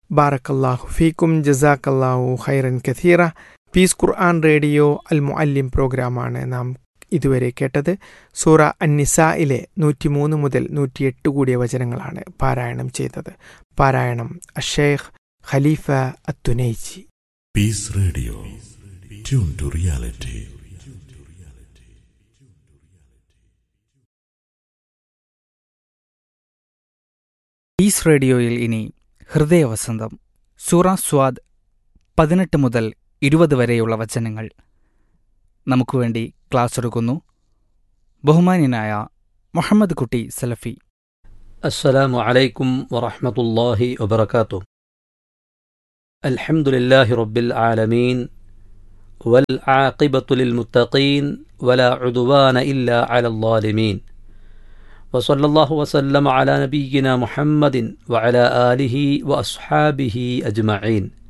ബാറക്കല്ലാഹു ഫീക്കും ജസാക്കല്ലാഹു ഖൈറൻ കഥീറ പീസ് ഖുർആൻ റേഡിയോ അൽ മുഅല്ലിം പ്രോഗ്രാമാണ് നാം ഇതുവരെ കേട്ടത് സൂറ അന്നിസയിലെ നൂറ്റിമൂന്ന് മുതൽ നൂറ്റിയെട്ട് കൂടിയ വചനങ്ങളാണ് പാരായണം ചെയ്തത് പാരായണം Asheikh Khalifa Athunaiji Peace Radio. Tune to reality. Peace റേഡിയോയിൽ ഇനി ഹൃദയവസന്തം സൂറ സ്വാദ് പതിനെട്ട് മുതൽ ഇരുപത് വരെയുള്ള വചനങ്ങൾ നമുക്ക് വേണ്ടി ക്ലാസ് എടുക്കുന്നു ബഹുമാന്യനായ മുഹമ്മദ് കുട്ടി സലഫി السلام عليكم ورحمة الله وبركاته الحمد لله رب العالمين والعاقبة للمتقين ولا عدوان إلا على الظالمين وصلى الله وسلم على نبينا محمد وعلى آله وأصحابه أجمعين